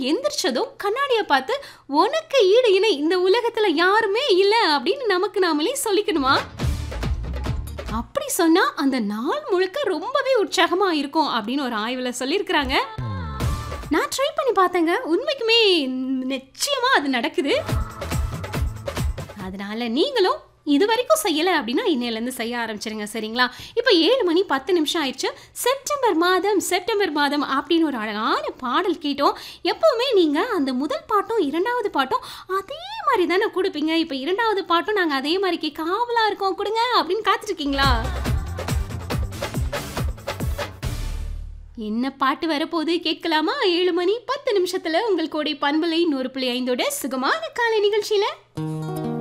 எந்திரிச்சதும் கண்ணாடியை பார்த்து உனக்கு ஈடு இணை இந்த உலகத்துல யாருமே இல்லை அப்படின்னு நமக்கு நாமளே சொல்லிக்கணுமா அப்படி சொன்னா அந்த நாள் முழுக்க ரொம்பவே உற்சாகமா இருக்கும் அப்படின்னு ஒரு ஆய்வுல சொல்லியிருக்கிறாங்க நான் ட்ரை பண்ணி பார்த்தேங்க உண்மைக்குமே நிச்சயமா அது நடக்குது அதனால நீங்களும் இது வரைக்கும் செய்யலை அப்படின்னா இன்னையிலேருந்து செய்ய ஆரம்பிச்சிருங்க சரிங்களா இப்போ ஏழு மணி பத்து நிமிஷம் ஆயிடுச்சு செப்டம்பர் மாதம் செப்டம்பர் மாதம் அப்படின்னு ஒரு அழகான பாடல் கேட்டோம் எப்போவுமே நீங்கள் அந்த முதல் பாட்டும் இரண்டாவது பாட்டும் அதே மாதிரி தானே கொடுப்பீங்க இப்போ இரண்டாவது பாட்டும் நாங்கள் அதே மாதிரி கேட்க ஆவலாக இருக்கோம் கொடுங்க அப்படின்னு காத்துட்ருக்கீங்களா என்ன பாட்டு வரப்போகுது கேட்கலாமா ஏழு மணி பத்து நிமிஷத்துல உங்கள் கோடை பண்பலை நூறு புள்ளி ஐந்தோட சுகமான காலை நிகழ்ச்சியில